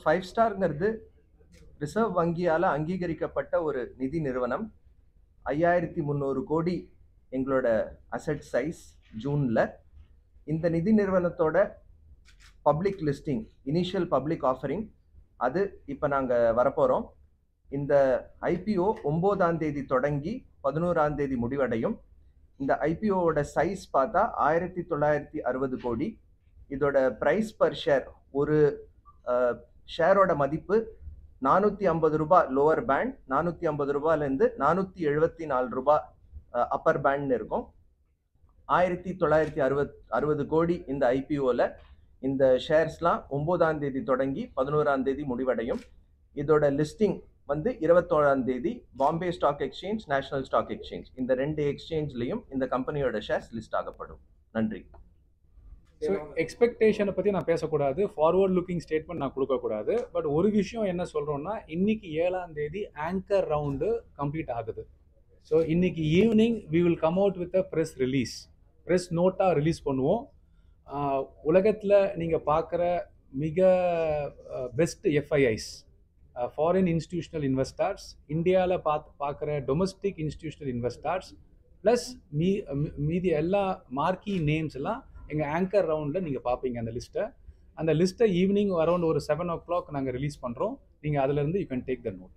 five ஸ்டார்ங்கிறது reserve வங்கியால் அங்கீகரிக்கப்பட்ட ஒரு நிதி நிறுவனம் ஐயாயிரத்தி முந்நூறு கோடி எங்களோட அசெட் சைஸ் ஜூனில் இந்த நிதி நிறுவனத்தோட public listing initial public offering அது இப்போ நாங்கள் வரப்போகிறோம் இந்த ஐபிஓ ஒம்போதாம் தேதி தொடங்கி பதினோராம் தேதி முடிவடையும் இந்த ஐபிஓவோட சைஸ் பார்த்தா ஆயிரத்தி தொள்ளாயிரத்தி அறுபது கோடி இதோட ப்ரைஸ் பர் ஷேர் ஒரு ஷேரோட மதிப்பு நானூற்றி ஐம்பது ரூபாய் லோவர் பேண்ட் நானூற்றி ஐம்பது ரூபாயிலேருந்து நானூற்றி எழுபத்தி நாலு ரூபாய் அப்பர் பேண்ட்னு இருக்கும் ஆயிரத்தி தொள்ளாயிரத்தி அறுபத் அறுபது கோடி இந்த ஐபிஓவில் இந்த ஷேர்ஸ்லாம் ஒம்போதாம் தேதி தொடங்கி பதினோராம் தேதி முடிவடையும் இதோட லிஸ்டிங் வந்து இருபத்தோழாம் தேதி Bombay stock exchange national stock exchange இந்த ரெண்டு எக்ஸ்சேஞ்ச்லையும் இந்த கம்பெனியோட ஷேர்ஸ் லிஸ்ட் ஆகப்படும் நன்றி ஸோ எக்ஸ்பெக்டேஷனை பற்றி நான் பேசக்கூடாது ஃபார்வர்ட் லுக்கிங் ஸ்டேட்மெண்ட் நான் கொடுக்கக்கூடாது பட் ஒரு விஷயம் என்ன சொல்கிறோன்னா இன்னைக்கு ஏழாம் தேதி ஆங்கர் ரவுண்டு கம்ப்ளீட் ஆகுது ஸோ இன்னைக்கு evening we will come out with a press release press நோட்டாக ரிலீஸ் பண்ணுவோம் உலகத்தில் நீங்கள் பார்க்குற மிக best FIIs foreign institutional investors இந்தியாவில் பார்த்து பார்க்குற டொமஸ்டிக் இன்ஸ்டிடியூஷனல் இன்வெஸ்டர்ஸ் ப்ளஸ் மீ மீதி எல்லா மார்க்கி நேம்ஸ் எல்லாம் எங்கள் ஆங்கர் ரவுண்டில் நீங்கள் பார்ப்பீங்க அந்த லிஸ்ட்டை அந்த லிஸ்ட்டை ஈவினிங் அரௌண்ட் ஒரு செவன் ஓ கிளாக் நாங்கள் ரிலீஸ் பண்ணுறோம் நீங்கள் அதுலேருந்து you can take the note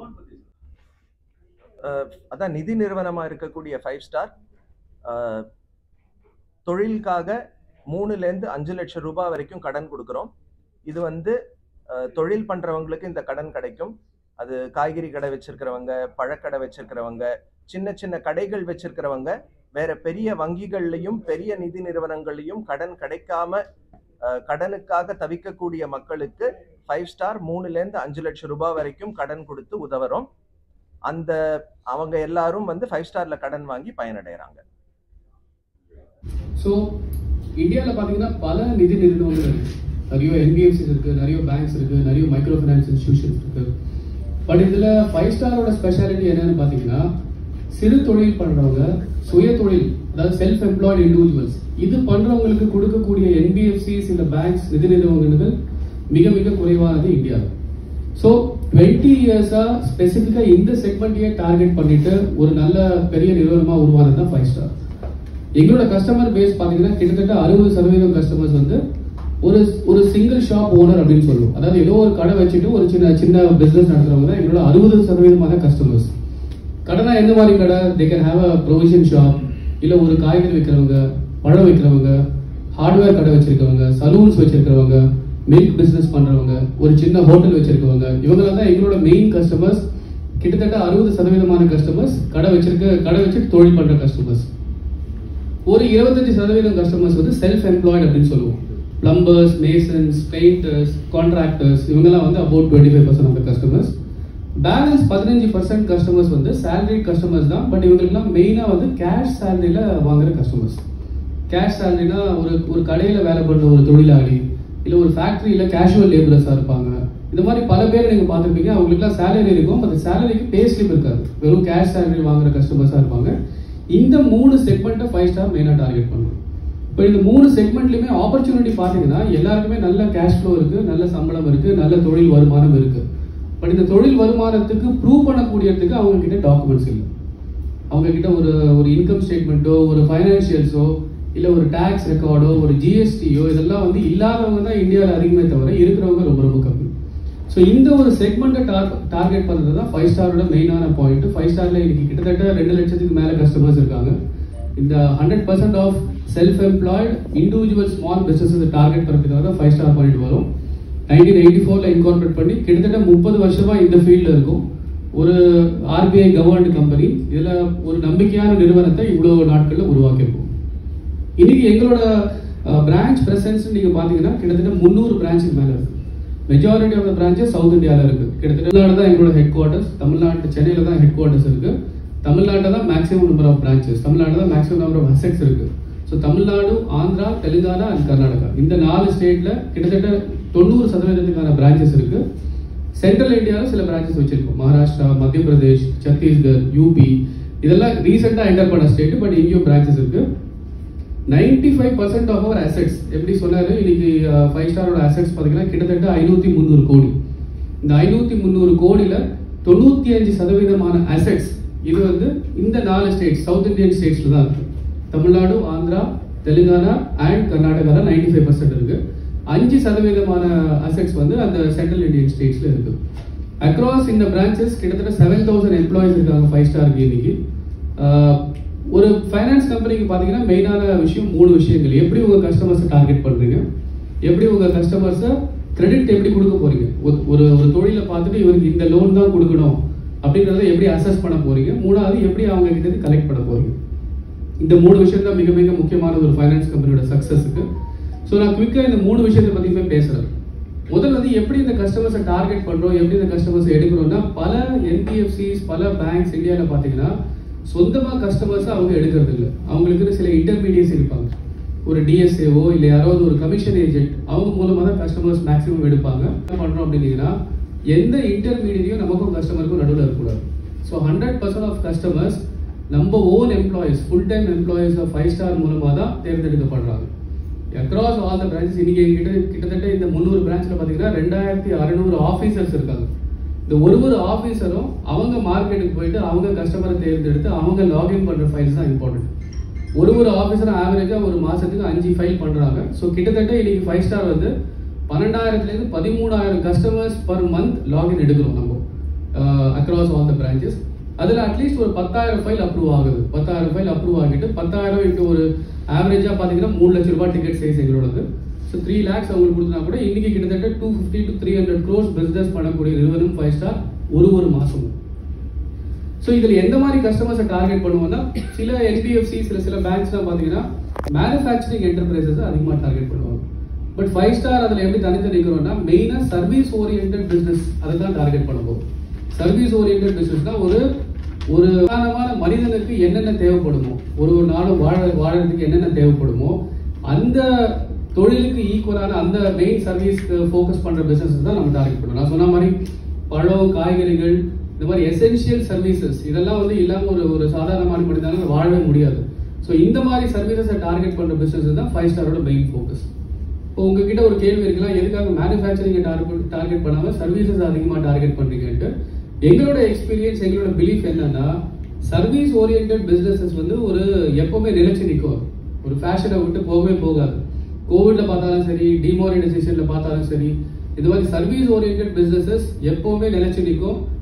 அதான் நிதி நிறுவனமாக இருக்கக்கூடிய ஃபைவ் ஸ்டார் தொழிலுக்காக மூணுலேருந்து அஞ்சு லட்சம் ரூபாய் வரைக்கும் கடன் கொடுக்குறோம் இது வந்து தொழில் பண்ணுறவங்களுக்கு இந்த கடன் கிடைக்கும் அது காய்கறி கடை வச்சிருக்கிறவங்க பழக்கடை வச்சிருக்கிறவங்க சின்ன சின்ன கடைகள் வச்சிருக்கிறவங்க வேற பெரிய வங்கிகள்லையும் பெரிய நிதி நிறுவனங்களையும் கடன் கிடைக்காம கடனுக்காக தவிக்கக்கூடிய மக்களுக்கு ஃபைவ் ஸ்டார் மூணுலேருந்து அஞ்சு லட்சம் ரூபாய் வரைக்கும் கடன் கொடுத்து உதவுறோம் அந்த அவங்க எல்லாரும் வந்து ஃபைவ் ஸ்டார்ல கடன் வாங்கி பயனடைகிறாங்க ஸோ இந்தியாவில் பார்த்தீங்கன்னா பல நிதி நிறுவனங்கள் இருக்கு நிறைய என்பிஎஃப்சிஸ் இருக்கு நிறைய பேங்க்ஸ் இருக்கு நிறைய மைக்ரோ ஃபைனான்ஸ் இன்ஸ்டிடியூஷன்ஸ் இருக்கு பட் இதில் ஃபைவ் ஸ்டாரோட ஸ்பெஷாலிட்டி என்னன்னு பார்த்தீங்கன்னா சிறு தொழில் பண்றவங்க சுய தொழில் அதாவது செல்ஃப் எம்ப்ளாய்டு இண்டிவிஜுவல்ஸ் இது பண்றவங்களுக்கு கொடுக்கக்கூடிய என்பிஎஃப்சிஸ் இந்த பேங்க்ஸ் நிதி நிறுவனங்கள் மிக மிக குறைவானது இந்தியாவில் ஸோ டுவெண்ட்டி இயர்ஸா ஸ்பெசிஃபிக்கா இந்த செக்மெண்ட்டையே டார்கெட் பண்ணிட்டு ஒரு நல்ல பெரிய நிறுவனமா உருவானது தான் ஃபைவ் ஸ்டார் எங்களோட கஸ்டமர் பேஸ் பாத்தீங்கன்னா கிட்டத்தட்ட அறுபது சதவீதம் கஸ்டமர்ஸ் வந்து ஒரு ஒரு சிங்கிள் ஷாப் ஓனர் அப்படின்னு சொல்லுவோம் அதாவது ஏதோ ஒரு கடை வச்சுட்டு ஒரு சின்ன சின்ன பிசினஸ் நடத்துறவங்க தான் எங்களோட அறுபது சதவீதமான கஸ்டமர்ஸ் கடைனா எந்த மாதிரி கடை they can have a provision shop இல்ல ஒரு காய்கறி விற்கிறவங்க பழம் விற்கிறவங்க ஹார்ட்வேர் கடை வச்சிருக்கவங்க சலூன்ஸ் வச்சிருக்கிறவங்க மில்க் பிசினஸ் பண்றவங்க ஒரு சின்ன ஹோட்டல் வச்சிருக்கவங்க இவங்களாம் தான் எங்களோட மெயின் கஸ்டமர்ஸ் கிட்டத்தட்ட அறுபது சதவீதமான கஸ்டமர்ஸ் கடை வச்சிருக்க கடை வச்சுட்டு தொழில் பண்ற கஸ்டமர்ஸ் ஒரு இருபத்தஞ்சு சதவீதம் கஸ்டமர்ஸ் வந்து செல்ஃப் எம்ப்ளாய்டு அப்படின்னு சொல்லுவோம் பிளம்பர்ஸ் மேசன்ஸ் பெயிண்டர்ஸ் கான்ட்ராக்டர்ஸ் இவங்கெல்லாம் வந்து about twenty five percent of the customers balance பதினஞ்சு பர்சன்ட் கஸ்டமர்ஸ் வந்து சேலரி கஸ்டமர்ஸ் தான் பட் இவங்களுக்குலாம் மெயினாக வந்து கேஷ் சேலரியில் வாங்குற கஸ்டமர்ஸ் கேஷ் சேலரினா ஒரு ஒரு கடையில் வேலை பண்ணுற ஒரு தொழிலாளி இல்லை ஒரு ஃபேக்ட்ரியில் கேஷுவல் லேபரர்ஸாக இருப்பாங்க இந்த மாதிரி பல பேர் நீங்கள் பார்த்துருப்பீங்க அவங்களுக்குலாம் சேலரி இருக்கும் அந்த சேலரிக்கு பே ஸ்லிப் இருக்காது வெறும் கேஷ் சேலரி வாங்குற கஸ்டமர்ஸாக இருப்பாங்க இந்த மூணு செக்மெண்ட்டை ஃபைவ் ஸ்டார் மெயினாக டார்கெட் பண்ணுவோம் இப்போ இந்த மூணு செக்மெண்ட்லையுமே ஆப்பர்ச்சுனிட்டி பார்த்தீங்கன்னா எல்லாருக்குமே நல்ல கேஷ் ஃப்ளோ இருக்கு நல்ல சம்பளம் இருக்கு நல்ல தொழில் வருமானம் இருக்கு பட் இந்த தொழில் வருமானத்துக்கு ப்ரூவ் பண்ணக்கூடியதுக்கு அவங்க கிட்ட டாக்குமெண்ட்ஸ் இல்லை அவங்க கிட்ட ஒரு ஒரு இன்கம் ஸ்டேட்மெண்ட்டோ ஒரு ஃபைனான்சியல்ஸோ இல்லை ஒரு டேக்ஸ் ரெக்கார்டோ ஒரு ஜிஎஸ்டியோ இதெல்லாம் வந்து இல்லாதவங்க தான் இந்தியாவில் அதிகமே தவிர இருக்கிறவங்க ரொம்ப ரொம்ப கம்மி ஸோ இந்த ஒரு செக்மெண்ட்டை டார் டார்கெட் பண்ணுறது தான் ஃபைவ் ஸ்டாரோட மெயினான பாயிண்ட் ஃபைவ் ஸ்டாரில் இன்னைக்கு கிட்டத்தட்ட ரெண்டு லட்சத்துக்கு மேலே கஸ்டமர்ஸ் இருக்காங்க இந்த hundred percent of self employed individual small business target பண்ணுறதுக்காக தான் ஃபைவ் ஸ்டார் பாயிண்ட் வரும் நைன்டீன் எயிட்டி ஃபோரில் இன்கார்பரேட் பண்ணி கிட்டத்தட்ட முப்பது வருஷமா இந்த ஃபீல்டில் இருக்கும் ஒரு ஆர்பிஐ கவர்ன்டு கம்பெனி இதில் ஒரு நம்பிக்கையான நிறுவனத்தை இவ்வளோ நாட்களில் உருவாக்கியிருக்கோம் இன்னைக்கு எங்களோட பிரான்ச் பிரசன்ஸ் நீங்கள் பார்த்தீங்கன்னா கிட்டத்தட்ட முந்நூறு பிரான்ச்சுக்கு மேலே இருக்கு majority of the branches south இந்தியாவில் இருக்கு கிட்டத்தட்ட தமிழ்நாடு தான் எங்களோட ஹெட் குவார்ட்டர்ஸ் தமிழ்நாட்டு சென்னையில் தான் ஹெட் குவார்ட்டர்ஸ் இருக்கு தமிழ்நாட்டில் தான் மேக்ஸிமம் நம்பர் ஆஃப் பிரான்ச்சஸ் தமிழ்நாட்டில் தான் மேக்ஸிமம் நம்பர் ஆஃப் அசெட்ஸ் இருக்கு ஸோ தமிழ்நாடு ஆந்திரா தெலுங்கானா அண்ட் கர்நாடகா இந்த நாலு ஸ்டேட்ல கிட்டத்தட்ட தொண்ணூறு சதவீதத்துக்கான பிரான்ச்சஸ் இருக்கு சென்ட்ரல் இந்தியாவில் சில பிரான்ச்சஸ் வச்சிருக்கோம் மகாராஷ்டிரா மத்திய பிரதேஷ் சத்தீஸ்கர் யூபி இதெல்லாம் ரீசெண்டாக என்டர் பண்ண ஸ்டேட் பட் இங்கேயும் பிரான்ச்சஸ் இருக்கு ninety five percent of our assets எப்படி சொன்னாரு இன்னைக்கு ஃபைவ் ஸ்டாரோட அசெட்ஸ் பார்த்தீங்கன்னா கிட்டத்தட்ட ஐநூற்றி முந்நூறு கோடி இந்த ஐநூற்றி முந்நூறு கோடியில் தொண்ணூற்றி அஞ்சு சதவீதமான அசெட்ஸ் இது வந்து இந்த நாலு ஸ்டேட்ஸ் சவுத் இந்தியன் ஸ்டேட்ஸில் தான் இருக்கு தமிழ்நாடு ஆந்திரா தெலுங்கானா அண்ட் கர்நாடகா தான் நைன்டி ஃபைவ் பர்சன்ட் இருக்கு அஞ்சு சதவீதமான அசெட்ஸ் வந்து அந்த சென்ட்ரல் இந்தியன் ஸ்டேட்ஸ்ல இருக்கு அக்ராஸ் இந்த பிரான்ச்சஸ் கிட்டத்தட்ட செவன் தௌசண்ட் எம்ப்ளாயிஸ் இருக்காங்க ஃபைவ் ஸ்டாருக்கு இன்னைக்கு ஆஹ், ஒரு ஃபைனான்ஸ் கம்பெனிக்கு பார்த்தீங்கன்னா மெயினான விஷயம் மூணு விஷயங்கள் எப்படி உங்க கஸ்டமர்ஸை டார்கெட் பண்றீங்க எப்படி உங்க கஸ்டமர்ஸை கிரெடிட் எப்படி கொடுக்க போறீங்க ஒரு- ஒரு ஒரு தொழிலை பார்த்துட்டு இவருக்கு இந்த லோன் தான் கொடுக்கணும் அப்படின்றத எப்படி அசஸ் பண்ண போறீங்க மூணாவது எப்படி அவங்க கிட்ட இருந்து கலெக்ட் பண்ண போறீங்க இந்த மூணு விஷயம் தான் மிக மிக முக்கியமான ஒரு ஃபைனான்ஸ் கம்பெனியோட சக்ஸஸுக்கு ஸோ நான் குவிக்காக இந்த மூணு விஷயத்தை பற்றியுமே பேசுகிறேன் முதல்ல வந்து எப்படி இந்த கஸ்டமர்ஸை டார்கெட் பண்ணுறோம் எப்படி இந்த கஸ்டமர்ஸை எடுக்கிறோம்னா பல என்பிஎஃப்சிஸ் பல பேங்க்ஸ் இந்தியாவில் பார்த்தீங்கன்னா சொந்தமாக கஸ்டமர்ஸை அவங்க எடுக்கிறது இல்லை அவங்களுக்கு சில இன்டர்மீடியட்ஸ் இருப்பாங்க ஒரு டிஎஸ்ஏவோ இல்லை யாராவது ஒரு கமிஷன் ஏஜென்ட் அவங்க மூலமாக தான் கஸ்டமர்ஸ் மேக்ஸிமம் எடுப்பாங்க என்ன பண்ணுறோம் அப்படின்னீங்கன்னா எந்த இன்டர்மீடியட்டையும் நமக்கும் கஸ்டமருக்கும் நடுவில் இருக்கக்கூடாது so hundred percent of customers நம்ம own employees full time employees five star மூலமாக தான் தேர்ந்தெடுக்கப்படுறாங்க அக்ராஸ் ஆல் த பிரான்ச்சஸ் இன்னைக்கு கிட்ட கிட்டத்தட்ட இந்த முந்நூறு பிரான்ச்சில் பார்த்தீங்கன்னா ரெண்டாயிரத்தி அறுநூறு ஆஃபீஸர்ஸ் இருக்காங்க இந்த ஒரு ஒரு ஆஃபீஸரும் அவங்க மார்க்கெட்டுக்கு போயிட்டு அவங்க கஸ்டமரை தேர்ந்தெடுத்து அவங்க லாகின் பண்ணுற ஃபைல்ஸ் தான் இம்பார்ட்டன்ட் ஒரு ஒரு ஆஃபீஸரும் ஆவரேஜாக ஒரு மாதத்துக்கு அஞ்சு ஃபைல் பண்ணுறாங்க ஸோ கிட்டத்தட்ட இன்னைக்கு ஃபைவ் ஸ்டார் வந்து பன்னெண்டாயிரத்துலேருந்து பதிமூணாயிரம் கஸ்டமர்ஸ் பர் மந்த் லாகின் எடுக்கிறோம் நம்ம அக்ராஸ் ஆல் த பிரான்ச்சஸ் அதில் அட்லீஸ்ட் ஒரு பத்தாயிரம் ஃபைல் அப்ரூவ் ஆகுது பத்தாயிரம் ஃபைல் அப்ரூவ் ஆகிட்டு பத்தாயிரம் இன்ட்டு ஒரு ஆவரேஜாக பார்த்தீங்கன்னா மூணு லட்ச ரூபாய் டிக்கெட் சைஸ் எங்களோடது ஸோ த்ரீ லேக்ஸ் அவங்களுக்கு கொடுத்தா கூட இன்னைக்கு கிட்டத்தட்ட two fifty to three hundred crores business பண்ணக்கூடிய நிறுவனம் ஃபைவ் ஸ்டார் ஒரு ஒரு மாதமும் ஸோ இதில் எந்த மாதிரி கஸ்டமர்ஸை டார்கெட் பண்ணுவோம்னா சில என்பிஎஃப்சி சில சில பேங்க்ஸ்லாம் பார்த்தீங்கன்னா மேனுஃபேக்சரிங் என்டர்பிரைசஸ் அதிகமாக டார்கெட் பண்ணுவாங்க பட் ஃபைவ் ஸ்டார் அதில் எப்படி தனித்து நிற்கிறோம்னா மெயினாக சர்வீஸ் ஓரியன்ட் பிஸ்னஸ் அதை தான் டார்கெட் பண்ண போகும் சர்வீஸ் ஓரியன்ட் பிஸ்னஸ்னா ஒரு ஒரு சாதாரணமான மனிதனுக்கு என்னென்ன தேவைப்படுமோ ஒரு ஒரு நாளும் வாழ வாழறதுக்கு என்னென்ன தேவைப்படுமோ அந்த தொழிலுக்கு ஈக்குவலான அந்த மெயின் சர்வீஸ்க்கு ஃபோக்கஸ் பண்ற பிசினஸ் தான் நம்ம டார்கெட் பண்ணுவோம் நான் சொன்ன மாதிரி பழம் காய்கறிகள் இந்த மாதிரி எசென்ஷியல் சர்வீசஸ் இதெல்லாம் வந்து இல்லாம ஒரு ஒரு சாதாரணமான மனிதனால வாழவே முடியாது ஸோ இந்த மாதிரி சர்வீசஸை டார்கெட் பண்ற பிசினஸ் தான் ஃபைவ் ஸ்டாரோட மெயின் ஃபோக்கஸ் இப்போ உங்ககிட்ட ஒரு கேள்வி இருக்கலாம் எதுக்காக மேனுஃபேக்சரிங் டார்கெட் டார்கெட் பண்ணாம சர்வீசஸ் அதிகமாக டார்கெட் பண்றீங்கன்ட்டு எங்களோட எக்ஸ்பீரியன்ஸ் எங்களோட பிலீஃப் என்னன்னா சர்வீஸ் ஓரியன்ட் பிசினஸஸ் வந்து ஒரு எப்பவுமே நிலைச்சு நிற்கும் ஒரு ஃபேஷனை விட்டு போகவே போகாது கோவிட்ல பார்த்தாலும் சரி டிமானிடைசேஷன்ல பார்த்தாலும் சரி இது மாதிரி சர்வீஸ் ஓரியன்ட் பிசினஸஸ் எப்பவுமே நிலைச்சு நிற்கும்